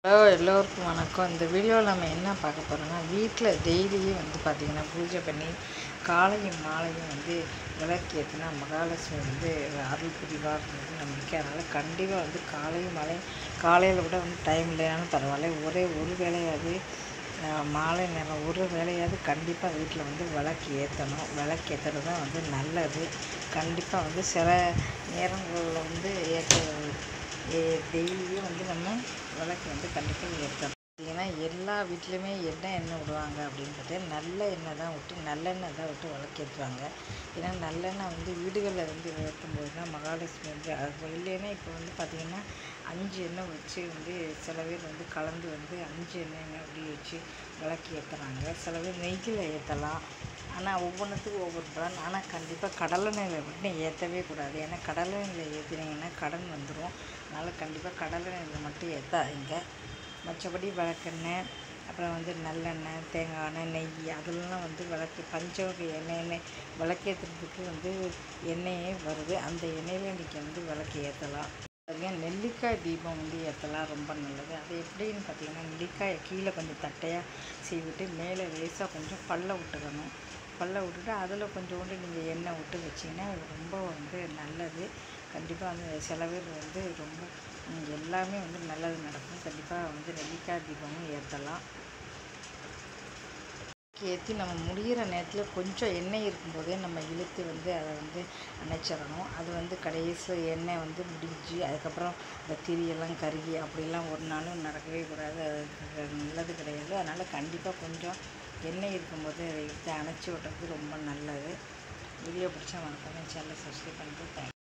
hello எல்லோருக்கும் வணக்கம் இந்த வீடியோவில் நம்ம என்ன பார்க்க போகிறோம்னா வீட்டில் டெய்லியும் வந்து பார்த்திங்கன்னா பூஜை பண்ணி காலையும் மாலையும் வந்து விளக்கு ஏற்றினா மகாலட்சுமி வந்து அருள் புரிவார் வந்து நம்பிக்கை அதனால் கண்டிப்பாக வந்து காலையும் மாலையும் காலையில் கூட வந்து டைம் இல்லைனாலும் பரவாயில்ல ஒரே ஒரு வேலையாவது அஹ், மாலை நேரம் ஒரு வேலையாவது கண்டிப்பாக வீட்டில் வந்து விளக்கு ஏற்றணும் விளக்கு ஏற்றுறது தான் வந்து நல்லது கண்டிப்பாக வந்து சில நேரங்களில் வந்து ஏற்ற டெய்லியும் வந்து நம்ம விளக்கு வந்து கண்டிப்பாக ஏற்றணும் ஏன்னா எல்லா வீட்லேயுமே எண்ணெய் எண்ணெய் விடுவாங்க அப்படின்னு பார்த்தா நல்ல எண்ணெய் தான் விட்டு நல்லெண்ணெய் தான் விட்டு விளக்கேற்றுவாங்க ஏன்னா நல்லெண்ணெய் வந்து வீடுகளில் வந்து ஏற்றும் போது தான் மகாலட்சுமி வந்து அது இல்லைன்னா இப்போ வந்து பார்த்திங்கன்னா அஞ்சு எண்ணெய் வச்சு வந்து சில பேர் வந்து கலந்து வந்து அஞ்சு எண்ணெய் அப்படி வச்சு விளக்கு ஏற்றுறாங்க சில பேர் நெய்யில் ஏற்றலாம் ஆனால் ஒவ்வொன்றுத்துக்கும் ஒவ்வொரு பலன் ஆனால் கண்டிப்பாக கடலெண்ணெயில் மட்டும் ஏற்றவே கூடாது ஏன்னா கடலெண்ணெயில் ஏற்றினீங்கன்னா கடன் வந்துடும் அதனால் கண்டிப்பாக கடலெண்ணெயில் மட்டும் ஏற்றாதீங்க மற்றபடி விளக்கெண்ணெய் அப்புறம் வந்து நல்லெண்ணெய் தேங்காய் எண்ணெய் நெய் அதெல்லாம் வந்து விளக்கு பஞ்சவகை எண்ணெய் எண்ணெய் விளக்கேற்றுறதுக்கு வந்து எண்ணெயே வருது அந்த எண்ணெயில் இன்றைக்கி வந்து விளக்கு ஏற்றலாம் அதுவே நெல்லிக்காய் தீபம் வந்து ஏற்றலாம் ரொம்ப நல்லது அது எப்படின்னு பார்த்தீங்கன்னா நெல்லிக்காயை கீழே கொஞ்சம் தட்டையாக சீவிட்டு மேலே லேசாக கொஞ்சம் பல்ல விட்டுக்கணும் பல்ல விட்டுட்டு அதில் கொஞ்சோண்டு நீங்கள் எண்ணெய் விட்டு வச்சிங்கன்னா அது ரொம்ப வந்து நல்லது கண்டிப்பாக வந்து சில பேர் வந்து ரொம்ப ம், எல்லாமே வந்து நல்லது நடக்கும் கண்டிப்பாக வந்து நெல்லிக்காய் தீபமும் ஏற்றலாம் ஏற்றி நம்ம முடிகிற நேரத்தில் கொஞ்சம் எண்ணெய் இருக்கும்போதே நம்ம இழுத்து வந்து அதை வந்து அணைச்சிடணும் அது வந்து கடைசியில் எண்ணெய் வந்து முடிஞ்சு அதுக்கப்புறம் அந்த திரியெல்லாம் கருகி அப்படிலாம் ஒரு நாளும் நடக்கவே கூடாது அது நல்லது கிடையாது அதனால் கண்டிப்பாக கொஞ்சம் எண்ணெய் இருக்கும்போது அதை எடுத்து அணைச்சி விட்றது ரொம்ப நல்லது வீடியோ பிடிச்சா மறக்காம சேனலை சப்ஸ்கிரைப் பண்ணிட்டு தேங்க்ஸ்